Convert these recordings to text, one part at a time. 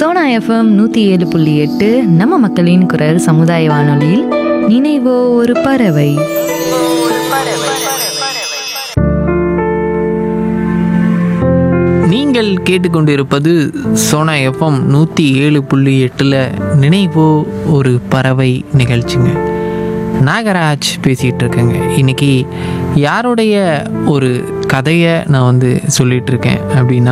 Sona FM நூற்றி ஏழு புள்ளி எட்டு நம்ம மக்களின் குரல் சமுதாய வானொலியில் நினைவோ ஒரு பறவை நீங்கள் கேட்டுக்கொண்டிருப்பது சோனா எஃப்எம் நூற்றி ஏழு புள்ளி எட்டில் நினைவோ ஒரு பறவை நிகழ்ச்சிங்க நாகராஜ் பேசிகிட்டு இருக்கேங்க இன்னைக்கு யாருடைய ஒரு கதையை நான் வந்து சொல்லிட்டு இருக்கேன் அப்படின்னா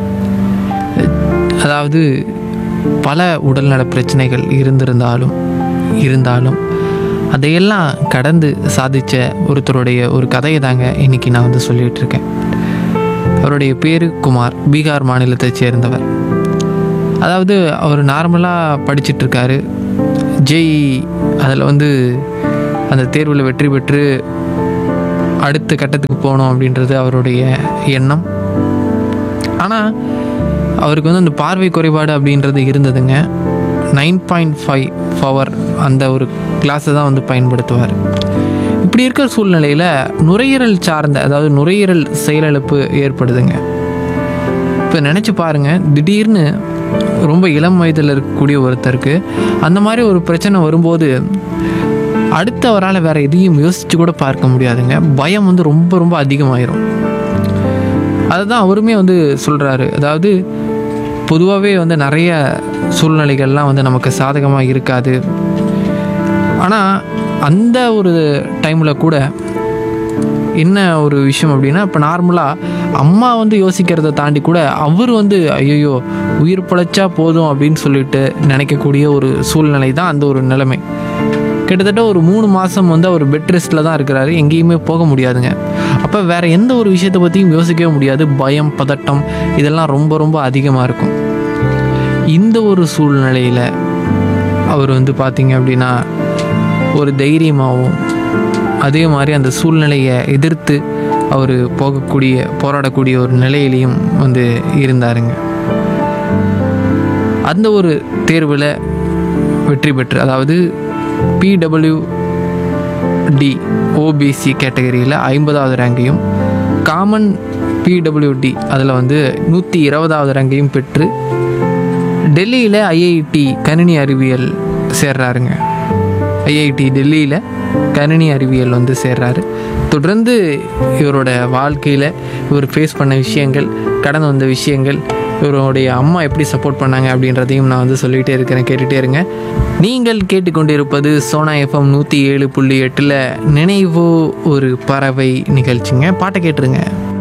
அதாவது பல உடல்நல பிரச்சனைகள் இருந்திருந்தாலும் இருந்தாலும் அதையெல்லாம் கடந்து சாதித்த ஒருத்தருடைய ஒரு கதையை தாங்க இன்னைக்கு நான் வந்து சொல்லிட்டு இருக்கேன் அவருடைய பேர் குமார் பீகார் மாநிலத்தைச் சேர்ந்தவர் அதாவது அவர் நார்மலாக படிச்சிட்டு இருக்காரு ஜெய் அதில் வந்து அந்த தேர்வில் வெற்றி பெற்று அடுத்த கட்டத்துக்கு போகணும் அப்படின்றது அவருடைய எண்ணம் ஆனால் அவருக்கு வந்து அந்த பார்வை குறைபாடு அப்படின்றது இருந்ததுங்க நைன் பாயிண்ட் ஃபைவ் பவர் அந்த ஒரு கிளாஸை தான் வந்து பயன்படுத்துவார் இப்படி இருக்கிற சூழ்நிலையில் நுரையீரல் சார்ந்த அதாவது நுரையீரல் செயலிழப்பு ஏற்படுதுங்க இப்போ நினச்சி பாருங்கள் திடீர்னு ரொம்ப இளம் வயதில் இருக்கக்கூடிய ஒருத்தருக்கு அந்த மாதிரி ஒரு பிரச்சனை வரும்போது அடுத்து அவரால் வேறு எதையும் யோசித்து கூட பார்க்க முடியாதுங்க பயம் வந்து ரொம்ப ரொம்ப அதிகமாயிரும் அதுதான் அவருமே வந்து சொல்கிறாரு அதாவது பொதுவாகவே வந்து நிறைய சூழ்நிலைகள்லாம் வந்து நமக்கு சாதகமாக இருக்காது ஆனால் அந்த ஒரு டைமில் கூட என்ன ஒரு விஷயம் அப்படின்னா இப்போ நார்மலாக அம்மா வந்து யோசிக்கிறத தாண்டி கூட அவர் வந்து ஐயோ உயிர் பிழைச்சா போதும் அப்படின்னு சொல்லிட்டு நினைக்கக்கூடிய ஒரு சூழ்நிலை தான் அந்த ஒரு நிலைமை கிட்டத்தட்ட ஒரு மூணு மாதம் வந்து அவர் பெட் ரெஸ்ட்டில் தான் இருக்கிறாரு எங்கேயுமே போக முடியாதுங்க அப்போ வேறு எந்த ஒரு விஷயத்தை பற்றியும் யோசிக்கவே முடியாது பயம் பதட்டம் இதெல்லாம் ரொம்ப ரொம்ப அதிகமாக இருக்கும் இந்த ஒரு சூழ்நிலையில் அவர் வந்து பார்த்தீங்க அப்படின்னா ஒரு தைரியமாகவும் அதே மாதிரி அந்த சூழ்நிலையை எதிர்த்து அவர் போகக்கூடிய போராடக்கூடிய ஒரு நிலையிலையும் வந்து இருந்தாருங்க அந்த ஒரு தேர்வில் வெற்றி பெற்று அதாவது பிடபிள்யூ டி ஓபிசி கேட்டகரியில் ஐம்பதாவது ரேங்கையும் காமன் பிடபிள்யூடி அதில் வந்து நூற்றி இருபதாவது ரேங்கையும் பெற்று டெல்லியில் ஐஐடி கணினி அறிவியல் சேர்றாருங்க ஐஐடி டெல்லியில் கணினி அறிவியல் வந்து சேர்றாரு தொடர்ந்து இவரோட வாழ்க்கையில் இவர் ஃபேஸ் பண்ண விஷயங்கள் கடந்து வந்த விஷயங்கள் இவருடைய அம்மா எப்படி சப்போர்ட் பண்ணாங்க அப்படின்றதையும் நான் வந்து சொல்லிகிட்டே இருக்கிறேன் கேட்டுகிட்டே இருங்க நீங்கள் கேட்டுக்கொண்டிருப்பது சோனா எஃப்எம் நூற்றி ஏழு புள்ளி எட்டில் நினைவு ஒரு பறவை நிகழ்ச்சிங்க பாட்டை கேட்டுருங்க